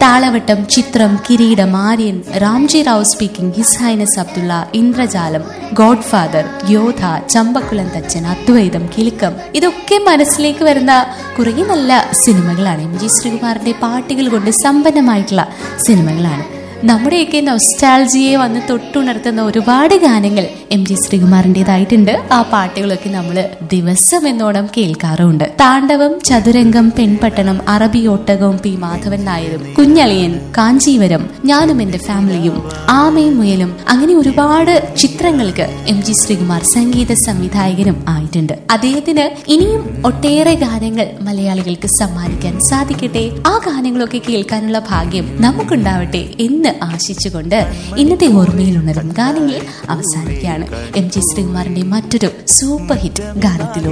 താളവട്ടം ചിത്രം Kireedam Aryan Ramji Rao speaking his highness Abdullah Indrajalam godfather Yodha Chambakkulam Thachan Advaitham Kilukkam ഇതൊക്കെ മനസ്സിലേക്ക് വരുന്ന കുറേ നല്ല സിനിമകളാണ് എം ജി ശ്രീകുമാറിന്റെ പാട്ടുകൾ കൊണ്ട് സമ്പന്നമായിട്ടുള്ള സിനിമകളാണ് നമ്മുടെയൊക്കെ നൊസ്റ്റാൾജിയെ വന്ന് തൊട്ടുണർത്തുന്ന ഒരുപാട് ഗാനങ്ങൾ എം ജി ശ്രീകുമാറിൻ്റെതായിട്ടുണ്ട് ആ പാട്ടുകളൊക്കെ നമ്മൾ ദിവസം എന്നോണം കേൾക്കാറുണ്ട് താണ്ഡവം ചതുരംഗം പെൺപട്ടണം അറബി ഒട്ടകവും പി മാധവൻ നായരും കുഞ്ഞളിയൻ കാഞ്ചീവരം ഞാനും എന്റെ ഫാമിലിയും ആമയും മുയലും അങ്ങനെ ഒരുപാട് ചിത്രങ്ങൾക്ക് എം ജി ശ്രീകുമാർ സംഗീത സംവിധായകനും ആയിട്ടുണ്ട് അദ്ദേഹത്തിന് ഇനിയും ഒട്ടേറെ ഗാനങ്ങൾ മലയാളികൾക്ക് സമ്മാനിക്കാൻ സാധിക്കട്ടെ ആ ഗാനങ്ങളൊക്കെ കേൾക്കാനുള്ള ഭാഗ്യം നമുക്കുണ്ടാവട്ടെ എന്ന് ആശിച്ചുകൊണ്ട് ഇന്നത്തെ ഓർമ്മയിൽ ഉണരും ഗാനങ്ങൾ അവസാനിക്കുകയാണ് എം ജി ശ്രീകുമാറിന്റെ മറ്റൊരു സൂപ്പർ ഹിറ്റ് ഗാനത്തിലൂടെ